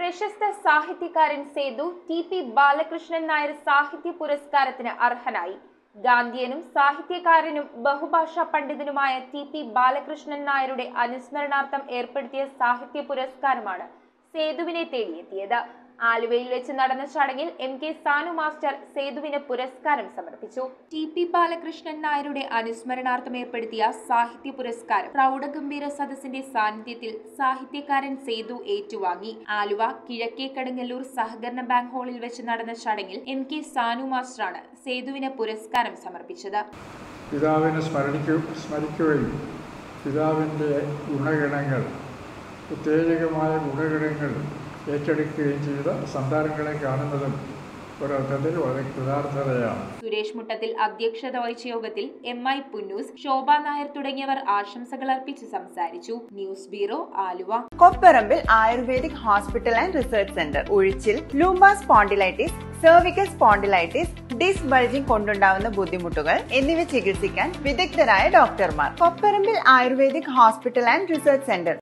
പ്രശസ്ത സാഹിത്യകാരൻ Sethu T P Balakrishnan Nair സാഹിത്യ പുരസ്കാരത്തിന് അർഹനായി ഗാന്ധിയനും സാഹിത്യകാരനും ബഹുഭാഷാ പണ്ഡിതനുമായ ടി പി ബാലകൃഷ്ണൻ നായരുടെ അനുസ്മരണാർത്ഥം ഏർപ്പെടുത്തിയ സാഹിത്യ പുരസ്കാരമാണ് സേതുവിനെ തേടിയെത്തിയത് ആലുവയിൽ വെച്ച് നടന്ന ചടങ്ങിൽ എം കെ സാനു മാസ്റ്റർ സേതുവിന് പുരസ്കാരം സമർപ്പിച്ചു ടി പി ബാലകൃഷ്ണൻ നായരുടെ അനുസ്മരണാർത്ഥം ഏർപ്പെടുത്തിയ സാഹിത്യ പുരസ്കാരം പ്രൗഢഗംഭീര സദസ്സിന്റെ സാന്നിധ്യത്തിൽ സാഹിത്യകാരൻ സേതു ഏറ്റുവാങ്ങി ആലുവ കിഴക്കേ കടുങ്ങല്ലൂർ സഹകരണ ബാങ്ക് ഹാളിൽ വെച്ച് നടന്ന ചടങ്ങിൽ എം കെ സാനു മാസ്റ്ററാണ് സേതുവിന് പുരസ്കാരം സമർപ്പിച്ചത് പിതാവിനെ സ്മരണിക്കു സ്മരിക്കുകയും പിതാവിൻ്റെ ഗുണഗണങ്ങൾ ഉത്തേജകമായ ഗുണഗണങ്ങൾ ഏറ്റെടുക്കുകയും ചെയ്ത സന്താനങ്ങളെ കാണുന്നതും ഒരർത്ഥത്തിൽ വളരെ കൃതാർത്ഥതയാണ് സുരേഷ് മുട്ടത്തിൽ അധ്യക്ഷത വഹിച്ച യോഗത്തിൽ എം ഐ പുന്നൂസ് ശോഭ നായർ തുടങ്ങിയവർ ആശംസകൾ അർപ്പിച്ച് സംസാരിച്ചു news bureau Aluva Kopparambil Ayurvedic hospital and research centre ഉഴിച്ചിൽ lumbar spondylitis cervical spondylitis disc bulging കൊണ്ടുണ്ടാവുന്ന ബുദ്ധിമുട്ടുകൾ എന്നിവ ചികിത്സിക്കാൻ വിദഗ്ധരായ ഡോക്ടർമാർ Kopparambil Ayurvedic hospital and research centre